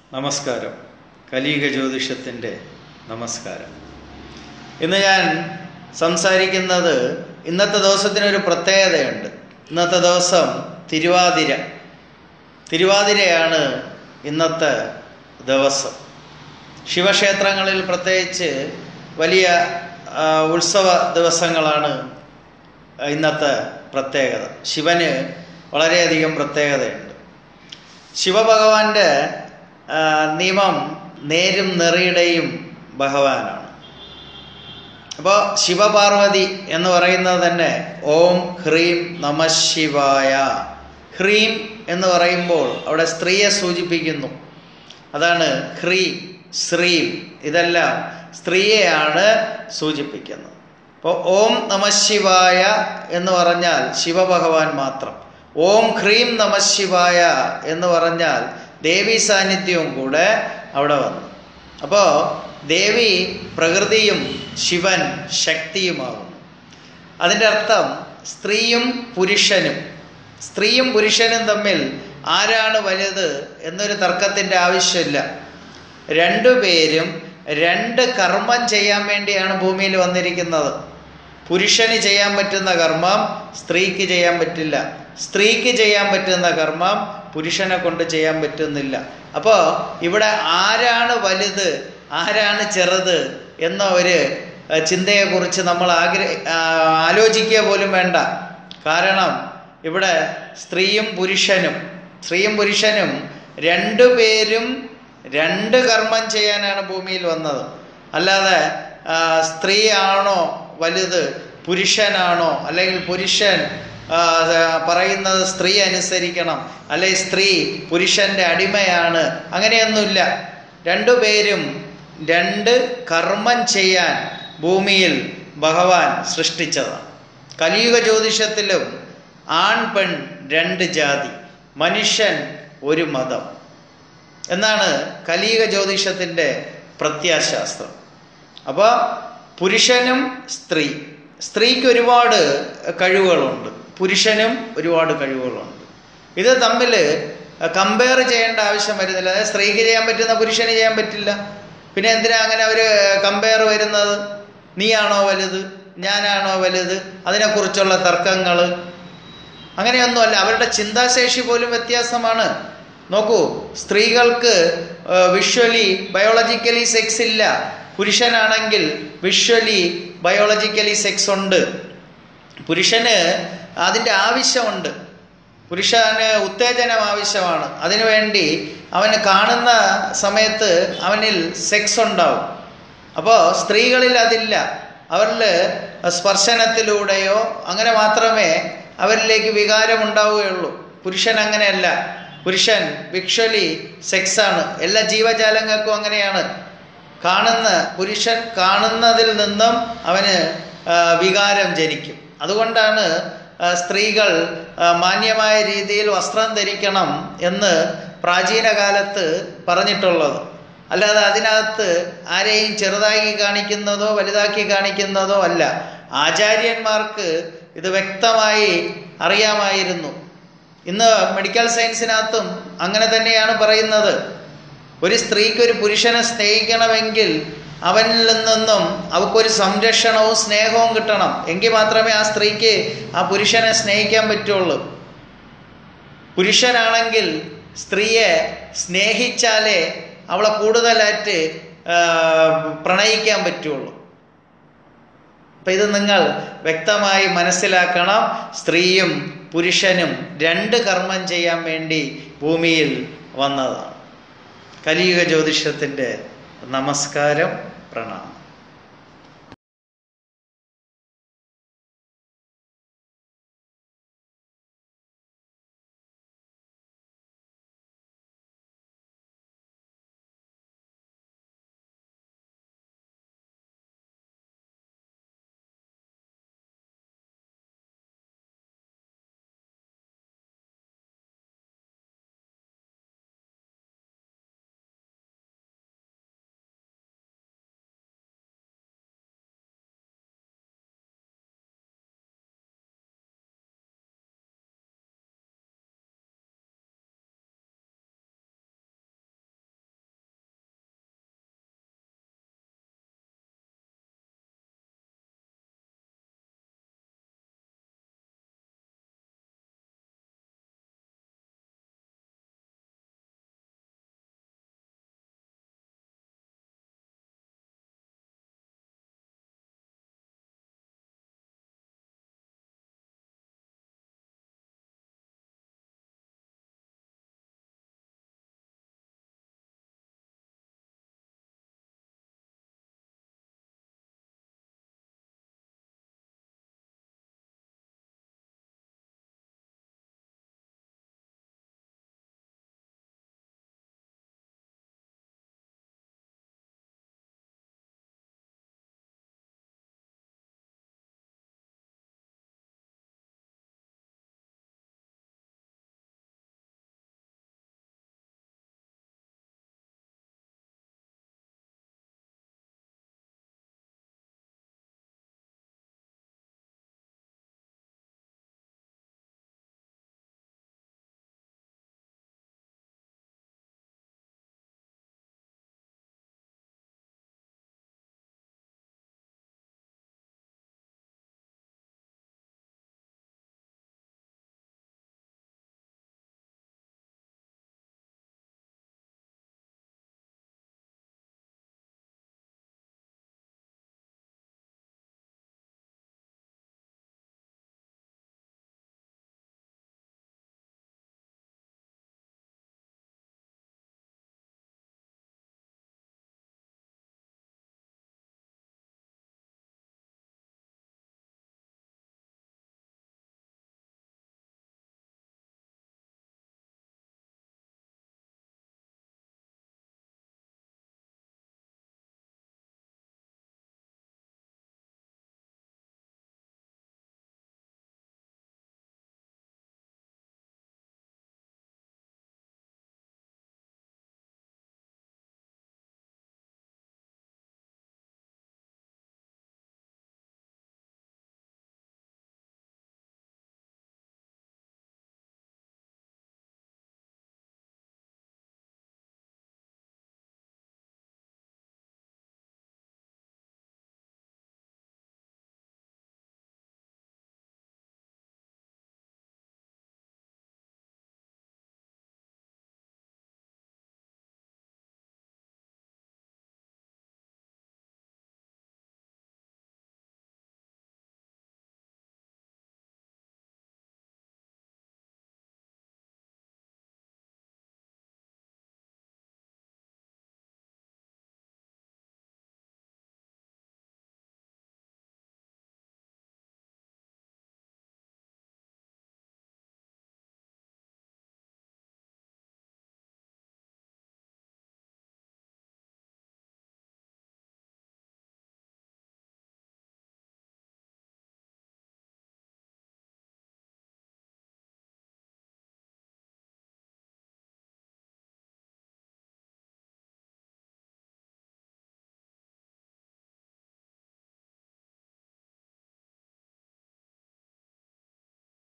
നമസ്കാരം കലീക ജ്യോതിഷത്തിൻ്റെ നമസ്കാരം ഇന്ന് ഞാൻ സംസാരിക്കുന്നത് ഇന്നത്തെ ദിവസത്തിനൊരു പ്രത്യേകതയുണ്ട് ഇന്നത്തെ ദിവസം തിരുവാതിര തിരുവാതിരയാണ് ഇന്നത്തെ ദിവസം ശിവക്ഷേത്രങ്ങളിൽ പ്രത്യേകിച്ച് വലിയ ആ, ഉത്സവ ദിവസങ്ങളാണ് ഇന്നത്തെ പ്രത്യേകത ശിവന് വളരെയധികം പ്രത്യേകതയുണ്ട് ശിവഭഗവാന്റെ ആ, നിയമം നേരും നെറിയുടെയും ഭഗവാനാണ് അപ്പോൾ ശിവപാർവതി എന്ന് പറയുന്നത് തന്നെ ഓം ഹ്രീം നമ ശിവായ ഹ്രീം എന്ന് പറയുമ്പോൾ അവിടെ സ്ത്രീയെ സൂചിപ്പിക്കുന്നു അതാണ് ഹ്രീം ശ്രീം ഇതെല്ലാം സ്ത്രീയെയാണ് സൂചിപ്പിക്കുന്നത് അപ്പോൾ ഓം നമ ശിവായ എന്ന് പറഞ്ഞാൽ ശിവഭഗവാൻ മാത്രം ഓം ഹ്രീം നമ ശിവായ എന്ന് പറഞ്ഞാൽ ദേവി സാന്നിധ്യവും കൂടെ അവിടെ വന്നു അപ്പോൾ ദേവി പ്രകൃതിയും ശിവൻ ശക്തിയുമാകുന്നു അതിൻ്റെ അർത്ഥം സ്ത്രീയും പുരുഷനും സ്ത്രീയും പുരുഷനും തമ്മിൽ ആരാണ് വലുത് എന്നൊരു തർക്കത്തിൻ്റെ ആവശ്യമില്ല രണ്ടുപേരും രണ്ട് കർമ്മം ചെയ്യാൻ വേണ്ടിയാണ് ഭൂമിയിൽ വന്നിരിക്കുന്നത് പുരുഷന് ചെയ്യാൻ പറ്റുന്ന കർമ്മം സ്ത്രീക്ക് ചെയ്യാൻ പറ്റില്ല സ്ത്രീക്ക് ചെയ്യാൻ പറ്റുന്ന കർമ്മം പുരുഷനെ കൊണ്ട് ചെയ്യാൻ പറ്റുന്നില്ല അപ്പോൾ ഇവിടെ ആരാണ് വലുത് ആരാണ് ചെറുത് എന്ന ഒരു അഹ്, ചിന്തയെക്കുറിച്ച് നമ്മൾ ആഗ്രഹ ആ, ആലോചിക്കുക പോലും വേണ്ട കാരണം ഇവിടെ സ്ത്രീയും പുരുഷനും സ്ത്രീയും പുരുഷനും രണ്ടുപേരും രണ്ട് കർമ്മം ചെയ്യാനാണ് ഭൂമിയിൽ വന്നത് അല്ലാതെ ആ, സ്ത്രീ ആണോ വലുത് പുരുഷനാണോ അല്ലെങ്കിൽ പുരുഷൻ ആ, ആ, പറയുന്നത് സ്ത്രീ അനുസരിക്കണം അല്ലെങ്കിൽ സ്ത്രീ പുരുഷന്റെ അടിമയാണ് അങ്ങനെയൊന്നുമില്ല രണ്ടുപേരും രണ്ട് കർമ്മം ചെയ്യാൻ ഭൂമിയിൽ ഭഗവാൻ സൃഷ്ടിച്ചതാണ് കലിയുഗ ജ്യോതിഷത്തിലും ആൺ പെൺ രണ്ട് ജാതി മനുഷ്യൻ ഒരു മതം എന്നാണ് കലിയുഗ ജ്യോതിഷത്തിൻ്റെ പ്രത്യാശാസ്ത്രം അപ്പോൾ പുരുഷനും സ്ത്രീ സ്ത്രീക്ക് ഒരുപാട് കഴിവുകളുണ്ട് പുരുഷനും ഒരുപാട് കഴിവുകളുണ്ട് ഇത് തമ്മിൽ കമ്പയർ ചെയ്യേണ്ട ആവശ്യം വരുന്നില്ല അതായത് സ്ത്രീക്ക് ചെയ്യാൻ പറ്റുന്ന പുരുഷന് ചെയ്യാൻ പറ്റില്ല പിന്നെ എന്തിനാ അങ്ങനെ അവർ കമ്പയർ വരുന്നത് നീയാണോ വലുത് ഞാനാണോ വലുത് അതിനെക്കുറിച്ചുള്ള തർക്കങ്ങൾ അങ്ങനെയൊന്നുമല്ല അവരുടെ ചിന്താശേഷി പോലും വ്യത്യാസമാണ് നോക്കൂ സ്ത്രീകൾക്ക് വിഷ്വലി ബയോളജിക്കലി സെക്സ് ഇല്ല പുരുഷനാണെങ്കിൽ വിഷ്വലി ബയോളജിക്കലി സെക്സ് ഉണ്ട് പുരുഷന് അതിൻ്റെ ആവശ്യമുണ്ട് പുരുഷന് ഉത്തേജനം ആവശ്യമാണ് അതിനുവേണ്ടി അവന് കാണുന്ന സമയത്ത് അവനിൽ സെക്സ് ഉണ്ടാവും അപ്പോൾ സ്ത്രീകളിൽ അതില്ല അവരിൽ സ്പർശനത്തിലൂടെയോ അങ്ങനെ മാത്രമേ അവരിലേക്ക് വികാരം ഉണ്ടാവുകയുള്ളൂ പുരുഷൻ അങ്ങനെയല്ല പുരുഷൻ വിഷ്വലി സെക്സാണ് എല്ലാ ജീവജാലങ്ങൾക്കും അങ്ങനെയാണ് കാണുന്ന പുരുഷൻ കാണുന്നതിൽ നിന്നും അവന് ആ, വികാരം ജനിക്കും അതുകൊണ്ടാണ് ആ, സ്ത്രീകൾ ആ, മാന്യമായ രീതിയിൽ വസ്ത്രം ധരിക്കണം എന്ന് പ്രാചീന കാലത്ത് പറഞ്ഞിട്ടുള്ളത് അല്ലാതെ അതിനകത്ത് ആരെയും ചെറുതാക്കി കാണിക്കുന്നതോ വലുതാക്കി കാണിക്കുന്നതോ അല്ല ആചാര്യന്മാർക്ക് ഇത് വ്യക്തമായി അറിയാമായിരുന്നു ഇന്ന് മെഡിക്കൽ സയൻസിനകത്തും അങ്ങനെ തന്നെയാണ് പറയുന്നത് ഒരു സ്ത്രീക്ക് ഒരു പുരുഷനെ സ്നേഹിക്കണമെങ്കിൽ അവനിൽ നിന്നും അവൾക്കൊരു സംരക്ഷണവും സ്നേഹവും കിട്ടണം എങ്കിൽ മാത്രമേ ആ സ്ത്രീക്ക് ആ പുരുഷനെ സ്നേഹിക്കാൻ പറ്റുള്ളൂ പുരുഷനാണെങ്കിൽ സ്ത്രീയെ സ്നേഹിച്ചാലേ അവളെ കൂടുതലായിട്ട് ആ, പ്രണയിക്കാൻ പറ്റുള്ളൂ അപ്പം ഇത് നിങ്ങൾ വ്യക്തമായി മനസ്സിലാക്കണം സ്ത്രീയും പുരുഷനും രണ്ട് കർമ്മം ചെയ്യാൻ വേണ്ടി ഭൂമിയിൽ വന്നതാണ് കലിയുഗ ജ്യോതിഷത്തിൻ്റെ നമസ്കാരം പ്രണാമം